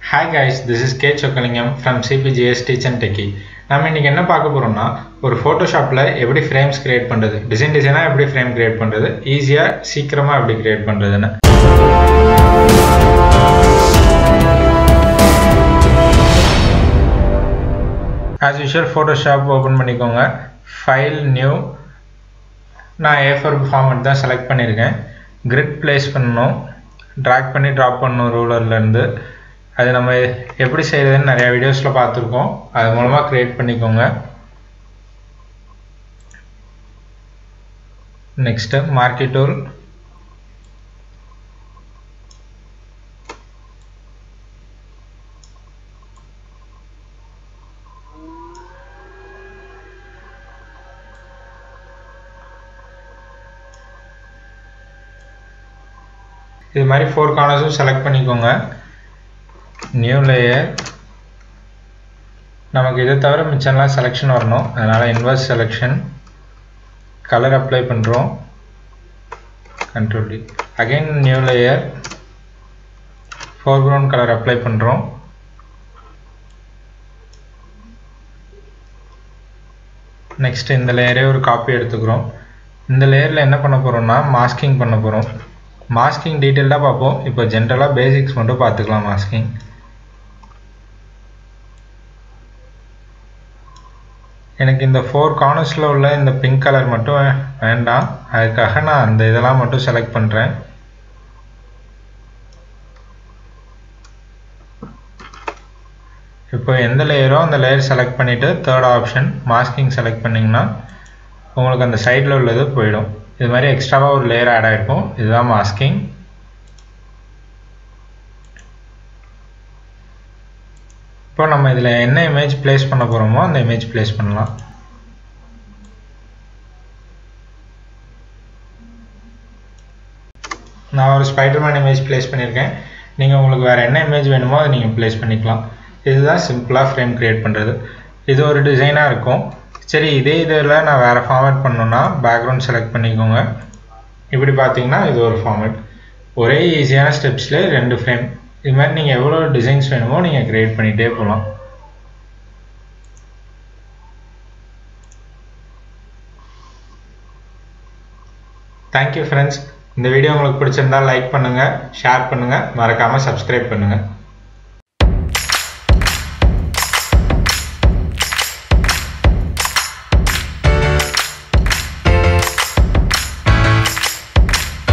hi guys this is K Chockalingam from CBGS teach and techie நம்ம இன்றைக்கி என்ன பார்க்க போகிறோம்னா ஒரு ஃபோட்டோஷாப்பில் எப்படி ஃப்ரேம்ஸ் கிரியேட் பண்ணுறது டிசைன் டிசைனாக எப்படி ஃப்ரேம் கிரியேட் பண்ணுறது ஈஸியாக சீக்கிரமாக எப்படி கிரியேட் பண்ணுறதுன்னு ஆஸ் யூஷுவல் ஃபோட்டோஷாப் ஓப்பன் பண்ணிக்கோங்க ஃபைல் நியூ நான் ஏ ஃபோர் ஃபார்மெட் தான் செலக்ட் பண்ணியிருக்கேன் கிரிட் ப்ளேஸ் பண்ணணும் ட்ராக் பண்ணி ட்ராப் பண்ணணும் ரூலர்லேருந்து அது நம்ம எப்படி செய்கிறதுன்னு நிறையா வீடியோஸில் பார்த்துருக்கோம் அது மூலமாக க்ரியேட் பண்ணிக்கோங்க நெக்ஸ்ட்டு மார்க்கெட் டூல் இது மாதிரி ஃபோர் கார்னர்ஸும் செலக்ட் பண்ணிக்கோங்க நியூ லேயர் நமக்கு இதை தவிர மிச்சம்லாம் செலெக்ஷன் வரணும் அதனால் இன்வெர்ஸ் செலெக்ஷன் கலர் அப்ளை பண்ணுறோம் control D again new layer foreground colour apply பண்ணுறோம் நெக்ஸ்ட் இந்த லேயரே ஒரு காப்பி எடுத்துக்கிறோம் இந்த லேயரில் என்ன பண்ண போகிறோம்னா மாஸ்கிங் பண்ண போகிறோம் மாஸ்கிங் டீட்டெயிலாக பார்ப்போம் இப்போ ஜென்ரலாக பேசிக்ஸ் மட்டும் பார்த்துக்கலாம் மாஸ்கிங் எனக்கு இந்த ஃபோர் கார்னர்ஸில் உள்ள இந்த பிங்க் கலர் மட்டும் வேண்டாம் அதுக்காக நான் அந்த இதெல்லாம் மட்டும் செலக்ட் பண்ணுறேன் இப்போ எந்த லேயரோ அந்த லேயர் செலக்ட் பண்ணிவிட்டு தேர்ட் ஆப்ஷன் மாஸ்கிங் செலக்ட் பண்ணிங்கன்னா உங்களுக்கு அந்த சைடில் உள்ளது போயிடும் இது மாதிரி எக்ஸ்ட்ராவாக ஒரு லேயர் ஆட் ஆகிருக்கும் இதுதான் மாஸ்கிங் இப்போ நம்ம இதில் என்ன இமேஜ் ப்ளேஸ் பண்ண போகிறோமோ அந்த இமேஜ் ப்ளேஸ் பண்ணலாம் நான் ஒரு ஸ்பைடர்மேன் இமேஜ் ப்ளேஸ் பண்ணியிருக்கேன் நீங்கள் உங்களுக்கு வேறு என்ன இமேஜ் வேணுமோ அதை நீங்கள் ப்ளேஸ் பண்ணிக்கலாம் இதுதான் சிம்பிளாக ஃப்ரேம் க்ரியேட் பண்ணுறது இது ஒரு டிசைனாக இருக்கும் சரி இதே இதில் நான் வேறு ஃபார்மேட் பண்ணணுன்னா பேக்ரவுண்ட் செலக்ட் பண்ணிக்கோங்க இப்படி பார்த்தீங்கன்னா இது ஒரு ஃபார்மேட் ஒரே ஈஸியான ஸ்டெப்ஸில் ரெண்டு ஃப்ரேம் இது மாதிரி நீங்கள் எவ்வளோ டிசைன்ஸ் வேணுமோ நீங்கள் க்ரியேட் பண்ணிகிட்டே போகலாம் தேங்க்யூ ஃப்ரெண்ட்ஸ் இந்த வீடியோ உங்களுக்கு பிடிச்சிருந்தா லைக் பண்ணுங்கள் ஷேர் பண்ணுங்கள் மறக்காமல் சப்ஸ்கிரைப் பண்ணுங்கள்